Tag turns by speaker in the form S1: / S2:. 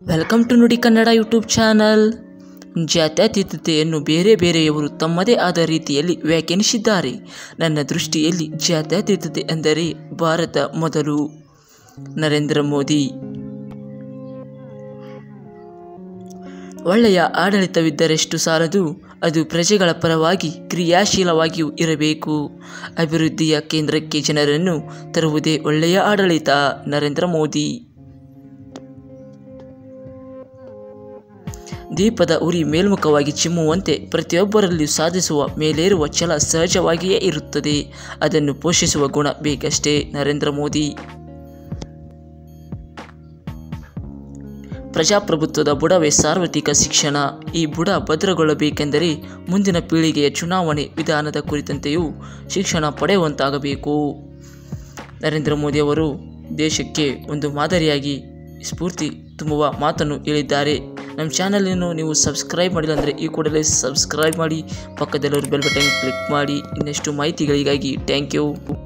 S1: welcome to ನುಡಿ Kannada YouTube channel ಜಾತ್ಯತೀತತೆಯನ್ನು ಬೇರೆ ಬೇರೆಯವರು ತಮ್ಮದೇ ಆದ ರೀತಿಯಲ್ಲಿ ವ್ಯಾಖ್ಯಾನಿಸಿದ್ದಾರೆ ನನ್ನ ದೃಷ್ಟಿಯಲ್ಲಿ ಜಾತ್ಯತೀತತೆ ಎಂದರೆ ಭಾರತ ಮೊದಲು ನರೇಂದ್ರ ಮೋದಿ ಒಳ್ಳೆಯ ಆಡಳಿತವಿದ್ದರೆಷ್ಟು ಸಾಲದು ಅದು ಪ್ರಜೆಗಳ ಪರವಾಗಿ ಕ್ರಿಯಾಶೀಲವಾಗಿಯೂ ಇರಬೇಕು ಅಭಿವೃದ್ಧಿಯ ಕೇಂದ್ರಕ್ಕೆ ಜನರನ್ನು ತರುವುದೇ ಒಳ್ಳೆಯ ಆಡಳಿತ ನರೇಂದ್ರ ಮೋದಿ ದೀಪದ ಉರಿ ಮೇಲ್ಮುಖವಾಗಿ ಚಿಮ್ಮುವಂತೆ ಪ್ರತಿಯೊಬ್ಬರಲ್ಲಿಯೂ ಸಾಧಿಸುವ ಮೇಲೇರುವ ಛಲ ಸಹಜವಾಗಿಯೇ ಇರುತ್ತದೆ ಅದನ್ನು ಪೋಷಿಸುವ ಗುಣ ಬೇಕಷ್ಟೇ ನರೇಂದ್ರ ಮೋದಿ ಪ್ರಜಾಪ್ರಭುತ್ವದ ಬುಡವೇ ಸಾರ್ವತ್ರಿಕ ಶಿಕ್ಷಣ ಈ ಬುಡ ಭದ್ರಗೊಳ್ಳಬೇಕೆಂದರೆ ಮುಂದಿನ ಪೀಳಿಗೆಯ ಚುನಾವಣೆ ವಿಧಾನದ ಕುರಿತಂತೆಯೂ ಶಿಕ್ಷಣ ಪಡೆಯುವಂತಾಗಬೇಕು ನರೇಂದ್ರ ಮೋದಿಯವರು ದೇಶಕ್ಕೆ ಒಂದು ಮಾದರಿಯಾಗಿ ಸ್ಫೂರ್ತಿ ತುಂಬುವ ಮಾತನ್ನು ಹೇಳಿದ್ದಾರೆ ನಮ್ಮ ಚಾನಲನ್ನು ನೀವು ಸಬ್ಸ್ಕ್ರೈಬ್ ಮಾಡಿಲ್ಲ ಅಂದರೆ ಈ ಕೂಡಲೇ ಸಬ್ಸ್ಕ್ರೈಬ್ ಮಾಡಿ ಪಕ್ಕದಲ್ಲಿರೋ ಬೆಲ್ ಬಟನ್ ಕ್ಲಿಕ್ ಮಾಡಿ ಇನ್ನಷ್ಟು ಮಾಹಿತಿಗಳಿಗಾಗಿ ಥ್ಯಾಂಕ್ ಯು